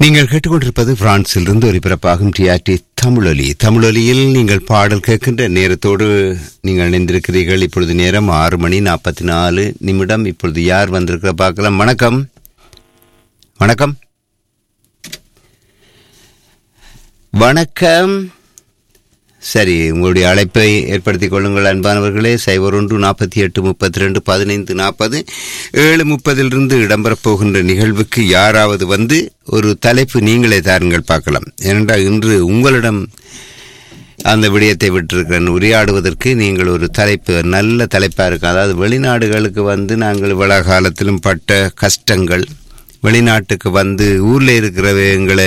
நீங்கள் கேட்டுக்கொண்டிருப்பது பிரான்சிலிருந்து ஒலிபரப்பாகும் டிஆர்டி தமிழொலி தமிழொலியில் நீங்கள் பாடல் கேட்கின்ற நேரத்தோடு நீங்கள் இணைந்திருக்கிறீர்கள் இப்பொழுது நேரம் ஆறு மணி நாற்பத்தி நாலு நிமிடம் இப்பொழுது யார் வந்திருக்கிற பார்க்கலாம் வணக்கம் வணக்கம் வணக்கம் சரி உங்களுடைய அழைப்பை ஏற்படுத்திக் கொள்ளுங்கள் அன்பானவர்களே சைபர் ஒன்று நாற்பத்தி எட்டு முப்பத்தி ரெண்டு பதினைந்து நாற்பது ஏழு முப்பதிலிருந்து இடம்பெறப் போகின்ற நிகழ்வுக்கு யாராவது வந்து ஒரு தலைப்பு நீங்களே தாருங்கள் பார்க்கலாம் ஏனென்றால் இன்று உங்களிடம் அந்த விடயத்தை விட்டிருக்கிறேன் உரையாடுவதற்கு நீங்கள் ஒரு தலைப்பு நல்ல தலைப்பாக இருக்கும் அதாவது வெளிநாடுகளுக்கு வந்து நாங்கள் இவ்வளவு காலத்திலும் பட்ட கஷ்டங்கள் வெளிநாட்டுக்கு வந்து ஊரில் இருக்கிறவங்களை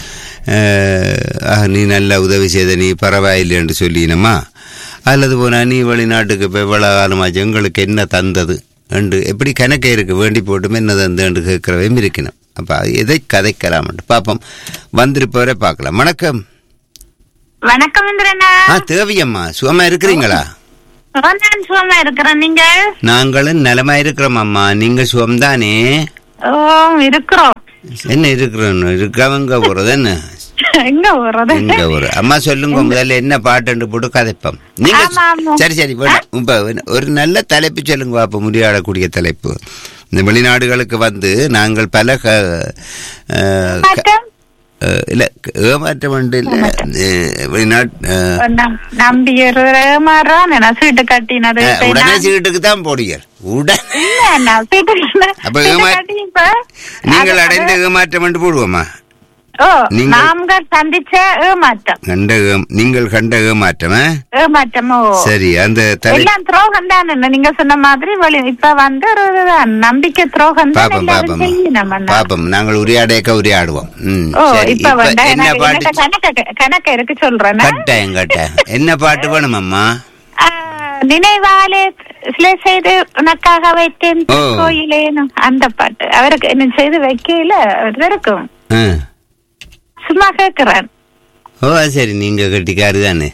நீ நல்ல உதவி செய்த நீ பரவாயில்லை என்று சொல்லினமா அல்லது போனா நீ வெளிநாட்டுக்கு போய் இவ்வளவு காலமாச்சு எங்களுக்கு என்ன தந்தது என்று எப்படி கணக்கே இருக்கு வேண்டி போட்டுமே என்ன தந்து என்று கேட்கிறவையும் இருக்கணும் அப்ப எதை கதைக்கலாம் பார்ப்போம் வந்திருப்பவரை பார்க்கலாம் வணக்கம் வணக்கம் இந்திரனா ஆ தேவியம்மா சுகமா இருக்கிறீங்களா நான் சுகமா இருக்கிறேன் நீங்கள் நாங்களும் நலமா இருக்கிறோம் அம்மா நீங்க சுகம்தானே ஓ இருக்கிறோம் என்ன இருக்கிறோம் இருக்கவங்க போறது என்ன எங்க போறது எங்க ஒரு அம்மா சொல்லுங்க முதல்ல என்ன பாட்டு போட்டு கதைப்போம் நீங்க ஆமா, ஆமா. சரி சரி வேண்டாம். இப்ப ஒரு நல்ல தலைப்பு சொல்லுங்க அப்ப முடியாடக்கூடிய தலைப்பு இந்த வெளிநாடுகளுக்கு வந்து நாங்கள் பல க- அஹ், க- மாற்றம் அஹ், இல்ல ஏமாற்றம் உண்டு இல்ல அஹ், வெளிநாட்டு அஹ், நம்- நம்பி மாறான் நான் சீட்டு கட்டினது அஹ், இப்ப உடனே நான்- சீட்டுக்கு தான் போடுங்க உடனே இல்ல, நான் சீட்டு கட்டின- அப்ப சீட்டு ஏமா- கட்டி இப்ப நீங்கள் அது- அடைந்த ஏமாற்றம் என்று போடுவோமா ஓ நீங்கள்- நாங்கள் சந்திச்ச ஏமாற்றம் கண்ட ஏம்- நீங்கள் கண்ட ஏமாற்றம் ஆ? ஏமாற்றமோ சரி அந்த தலை எல்லாம் துரோகம் தான் நீங்க சொன்ன மாதிரி வழி இப்ப வந்து ஒரு இதுதான். நம்பிக்கை துரோகம் தான் பாப்பம் எல்லாரும் பாப்பம் செய்யணும் அண்ணா. பாப்பம் நாங்கள் உரையாடையக்க உரையாடுவோம் ம், ஓ சரி இப்ப இப்ப வந்து என்ன எனக்கு பாட்டு எனக்கு கணக்கு கணக்கு இருக்கு சொல்றேன் கட்டாயம் கட்டாயம் என்ன பாட்டு வேணும் அம்மா நினைவாலே சிலை செய்து உனக்காக வைத்தேன் ஓ. கோயிலேனும் அந்த பாட்டு அவருக்கு என்ன செய்து வைக்கல அவர் இருக்கும் ஆ. சும்மா கேக்குறேன் ஓ சரி நீங்க கட்டிக்காரு தானே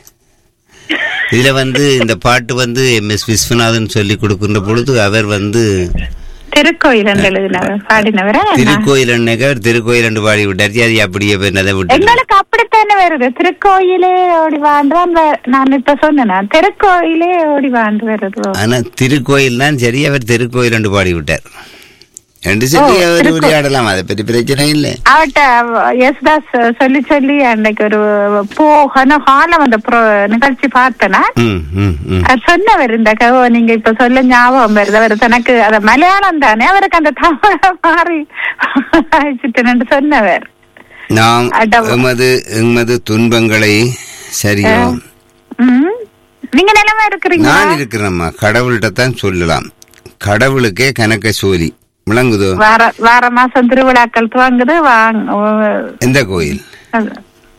இதுல வந்து இந்த பாட்டு வந்து எம் எஸ் விஸ்வநாதன் சொல்லி கொடுக்கின்ற பொழுது அவர் வந்து திருக்கோயில் என்று எழுதினவர் பாடினவரா என்ன? திருக்கோயில் அன்னைக்கு திருக்கோயில் என்று பாடி விட்டார் அது அப்படியே என்னதை விட்டு எங்களுக்கு அப்படித்தானே வருது திருக்கோயிலே ஓடி வாழ்ந்தான் நான் இப்ப சொன்னேன் திருக்கோயிலே ஓடி வாழ்ந்து வருது ஆனா திருக்கோயில் தான் சரி அவர் திருக்கோயில் என்று பாடி விட்டார் என்று சொல்லி ஓ, அவர் திருக்கோ- உரையாடலாம் அதை பற்றி பிரச்சனை இல்லை அவட்ட யேசுதாஸ் சொல்லி சொல்லி அன்னைக்கு ஒரு போகன காலம் அந்த pro- நிகழ்ச்சி பார்த்தனா ம் ம் ம் அவர் சொன்னவர் இந்த கவோ நீங்க இப்ப சொல்ல ஞாபகம் வருது அவர் தனக்கு அத மலையாளம் தானே அவருக்கு அந்த தமிழ மாறி ஆயிடுச்சுட்டு சொன்னவர் நாம் அட- எமது எமது துன்பங்களை சரியோ ம். நீங்க நிலமா இருக்கிறீங்களா நான் இருக்கிறேம்மா கடவுள்கிட்ட தான் சொல்லலாம் கடவுளுக்கே கணக்க சோலி விளங்குதோ வார வார மாசம் திருவிழாக்கள் துவங்குது வாங்க எந்த கோயில் அது.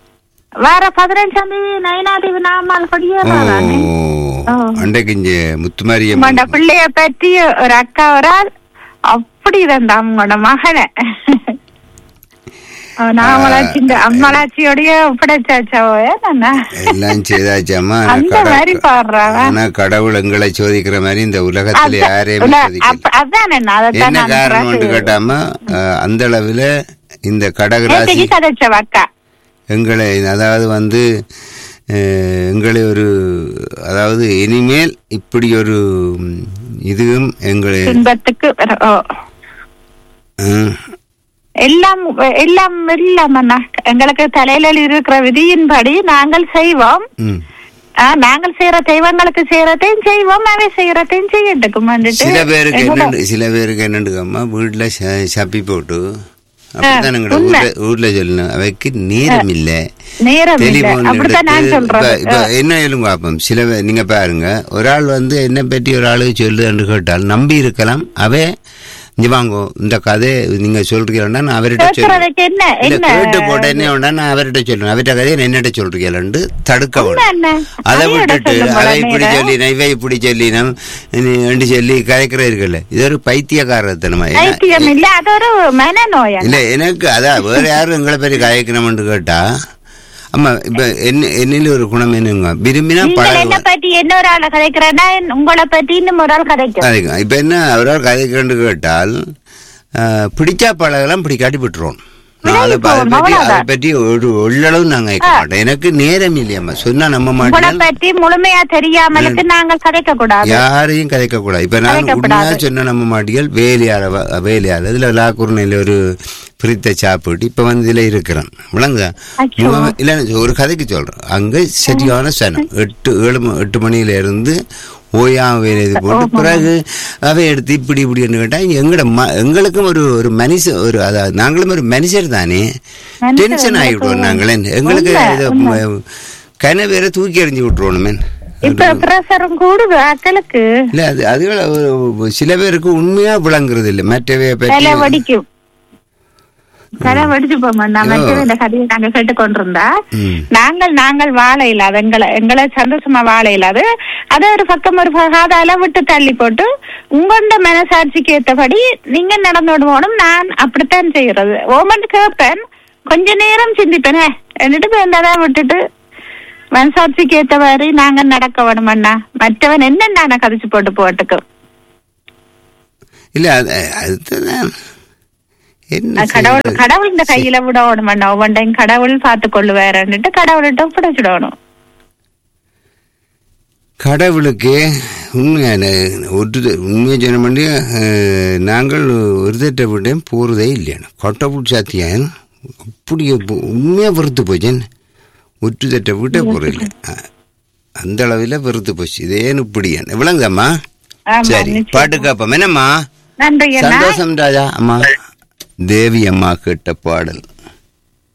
வார பதினஞ்சாம் தேதி நயனாதேவி நாமால் ஓ கொடியேறானே ஓ. அன்றைக்கு இங்க முத்துமாரியம் உங்களோட பிள்ளைய பற்றி ஒரு அக்கா ஒரு ஆள் அப்படி இருந்தா அவங்களோட மகனை நாமளாச்சி இந்த அம்மளாச்சியோடய ஒப்படைச்சாச்சாவோ ஏன்னா எல்லாம் செய்தாச்சாமா ஆனா அந்த கடவுள்- மாதிரி பாடுறாங்க ஆனா கடவுள் எங்களை சோதிக்கிற மாதிரி இந்த உலகத்துல யாரையும் சோதிக்கல அதான் என்ன அதைத்தான் என்ன நான் காரணம்னு சொல்றேன். கேட்டாம அஹ், அந்த அளவுல இந்த கடகராசி நேத்தைக்கு கதைச்சவ அக்கா எங்களை அதாவது வந்து அஹ், எங்களை ஒரு அதாவது இனிமேல் இப்படி ஒரு ம், இதுவும் எங்களை துன்பத்துக்கு வர- ஓ. அஹ், எல்லாம் எல்லாம் எல்லாம் அண்ணா எங்களுக்கு தலையில இருக்கிற விதியின்படி நாங்கள் செய்வோம் ம். ஆ, நாங்கள் செய்யற தெய்வங்களுக்கு செய்யறதையும் செய்வோம் அவை செய்யறதையும் செய்யட்டுக்கும் சில பேருக்கு என்ன சில பேருக்கு என்னண்டுக்கம்மா வீட்டுல ச- சப்பி போட்டு அப்படித்தான் எங்களோட ஊர்ல ஊர்ல சொல்லணும் அவைக்கு நேரம் இல்ல நேரம் இல்ல டெலிபோன் அப்படித்தான் நான் எடுத்து இப்ப சொல்றேன் இப்ப என்ன எழுங்க பாப்போம் சில பே- நீங்க பாருங்க ஒரு ஆள் வந்து என்ன பற்றி ஒரு ஆளு சொல்லுன்னு கேட்டால் நம்பி இருக்கலாம் அவே இங்க வாங்கோ இந்த கதை நீங்க சொல்றீங்கன்னா நான் அவர்கிட்ட சொல்லுவேன் கேட்கறதுக்கு என்ன இல்ல என்ன கேட்டு போட்டேனே வேண்டா நான் அவர்கிட்ட சொல்லுவேன் அவர்கிட்ட கதையை என்னட்ட சொல்றீங்களான்னு தடுக்க உண்மை வேணும் என்ன? அதை அதையோட விட்டுட்டு சொல்லும் போல அதை இப்படி நேரா. சொல்லி இவை இப்படி சொல்லினம் என்று சொல்லி கதைக்கிற இருக்குல்ல இது ஒரு பைத்தியக்காரத்தனமா ஏன்னா- பைத்தியம் இல்ல அது ஒரு மனநோயா இல்ல எனக்கு அதான் வேற யாரும் எங்களை பற்றி கதைக்கணும்னு கேட்டா ஆமா இப்ப என்ன என்னில ஒரு குணம் என்னங்க விரும்பினா நீங்கள் என்ன பழகுவேன் பத்தி இன்னொரு ஆளை கதைக்கிறேன்னா உங்களை பத்தி இன்னும் ஒரு ஆள் கதைக்கும் அதுக்கு இப்ப என்ன அவரால் கதைக்கண்டு கேட்டால் ஆஹ், பிடிச்சா பழகலாம் பிடிக்காட்டி விட்டுருவோம் நான் அதை விலகி அதை போகணும் பற்றி அதை அவ்வளவுதான் பற்றி ஒரு உள்ளளவு நாங்க கேட்க மாட்டோம் எனக்கு நேரம் இல்லையம்மா சொன்னா நம்ப உங்களை மாட்டேன் பற்றி முழுமையா தெரியாமலுக்கு நாங்கள் கதைக்க கூடாது யாரையும் கதைக்க கூடாது இப்ப நான் கதைக்கப்படாது. உண்மையா சொன்ன நம்ம மாட்டிகள் வேலையால வ- வேலையால இதுல லாக்குர்ணையில ஒரு பிரித்த சாப்பிட்டு இப்ப வந்து இதுல இருக்கிறேன் விளங்குதா அச்சோ. உண்மை- இல்ல நான் ஒரு கதைக்கு சொல்றேன் அங்க சரியான சனம் எட்டு ஏழு ம- எட்டு மணியில இருந்து ஓயா வேலை இது போட்டு பிறகு அவை எடுத்து இப்படி இப்படின்னு கேட்டா எங்கட ம- எங்களுக்கும் ஒரு ஒரு மனுஷ ஒரு அதாவது நாங்களும் ஒரு மனுஷர் தானே மனுஷர் டென்ஷன் ஆகிவிடுவோம் நாங்களே எங்களுக்கு உண்மை, இது உண்மை. கன வேற தூக்கி எறிஞ்சு விட்டுருவோம் இப்ப பிரசரம் கூடுது அக்களுக்கு இல்ல அது அதுகள் ஒரு- சில பேருக்கு உண்மையா விளங்குறது இல்ல மற்றவைய தலை பற்றி வடிக்கும் தலை வடிச்சு போமாண்டா மற்றவ இந்த கதையை நாங்க கேட்டு கொண்டிருந்தா ம். நாங்கள் நாங்கள் வாழ இல்லாத எங்களை எங்களை சந்தோஷமா வாழ இல்லாது அதை ஒரு பக்கம் ஒரு காதால விட்டு தள்ளி போட்டு உங்களோட மனசாட்சிக்கு ஏத்தபடி நீங்க நடந்து விடுவோனும் நான் அப்படித்தான் செய்யறது ஓமன் கேட்பேன் கொஞ்ச நேரம் சிந்திப்பேன் എന്നിട്ട് வேண்டாதான் விட்டுட்டு மனசாட்சிக்கு ஏத்த மாதிரி நாங்க நடக்க வேணுமண்ணா மற்றவன் என்னென்ன கதைச்சு போட்டு போட்டுக்கு இல்ல அது அதுதான் என்ன கடவுள் செய்யறது? கடவுள் இந்த கையில விடணும் அண்ணா ஒவ்வொன்றையும் கடவுள் பார்த்து கொள்ளுவாருன்னுட்டு கடவுள்கிட்ட ஒப்படைச்சிடணும் கடவுளுக்கு உண்மையான ஒரு உண்மையை சொன்ன பண்ணி நாங்கள் ஒரு திட்ட விட்டேன் போறதே இல்லையான கொட்டை சாத்தியான் அப்படி உண்மையா வெறுத்து போச்சேன் ஒற்று தட்டை விட்டே போறதில்லை அந்த அளவில் வெறுத்து போச்சு இதேன்னு இப்படியான் விளங்குதாம்மா ஆமா, சரி நிச்சயமா. பாட்டு காப்போம் என்னம்மா நன்றி அண்ணா சந்தோஷம் ராஜா அம்மா தேவி அம்மா கேட்ட பாடல்